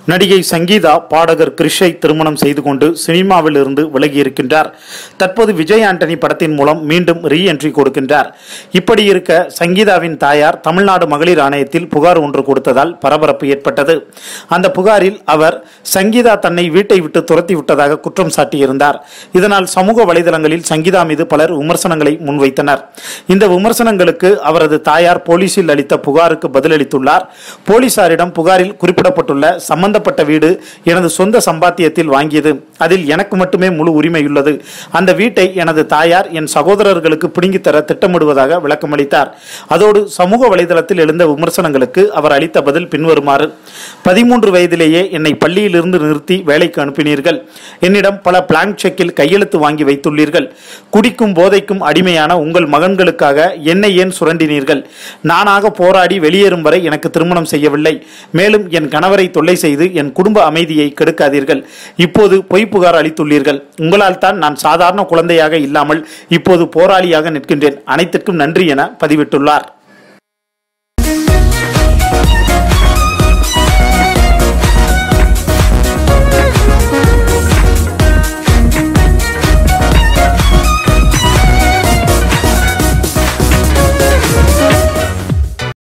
நடிகை சங்கீதா பாடகர் கிரிஷை திருமணம் செய்து கொண்டு சினிமாவில் இருந்து விலகியிருக்கின்றார் தற்போது விஜய் ஆண்டனி படத்தின் மூலம் மீண்டும் ரீ என்ட்ரி கொடுக்கின்றார் இப்படி இருக்க சங்கீதாவின் தாயார் தமிழ்நாடு மகளிர் ஆணையத்தில் புகார் ஒன்று கொடுத்ததால் பரபரப்பு ஏற்பட்டது அந்த புகாரில் அவர் சங்கீதா தன்னை வீட்டை விட்டு துரத்தி விட்டதாக குற்றம் சாட்டியிருந்தார் இதனால் சமூக வலைதளங்களில் சங்கீதா மீது பலர் விமர்சனங்களை முன்வைத்தனர் இந்த விமர்சனங்களுக்கு அவரது தாயார் போலீசில் அளித்த புகாருக்கு பதிலளித்துள்ளார் போலீசாரிடம் புகாரில் குறிப்பிடப்பட்டுள்ள சம்பந்தப்பட்ட வீடு எனது சொந்த சம்பாத்தியத்தில் வாங்கியது அதில் எனக்கு மட்டுமே முழு உரிமை உள்ளது அந்த வீட்டை எனது தாயார் என் சகோதரர்களுக்கு பிடுங்கித் தர திட்டமிடுவதாக விளக்கமளித்தார் அதோடு சமூக வலைதளத்தில் எழுந்த விமர்சனங்களுக்கு அவர் அளித்த பதில் பின்வருமாறு பதிமூன்று வயதிலேயே என்னை பள்ளியிலிருந்து நிறுத்தி வேலைக்கு அனுப்பினீர்கள் என்னிடம் பல பிளாங்க் செக்கில் கையெழுத்து வாங்கி வைத்துள்ளீர்கள் குடிக்கும் போதைக்கும் அடிமையான உங்கள் மகன்களுக்காக என்னை ஏன் சுரண்டினீர்கள் நானாக போராடி வெளியேறும் வரை எனக்கு திருமணம் செய்யவில்லை மேலும் என் கணவரை தொல்லை செய்து என் குடும்ப அமைதியை கெடுக்காதீர்கள் இப்போது பொய் புகார் அளித்துள்ளீர்கள் உங்களால் தான் நான் சாதாரண குழந்தையாக இல்லாமல் இப்போது போராளியாக நிற்கின்றேன் அனைத்திற்கும் நன்றி என பதிவிட்டுள்ளார்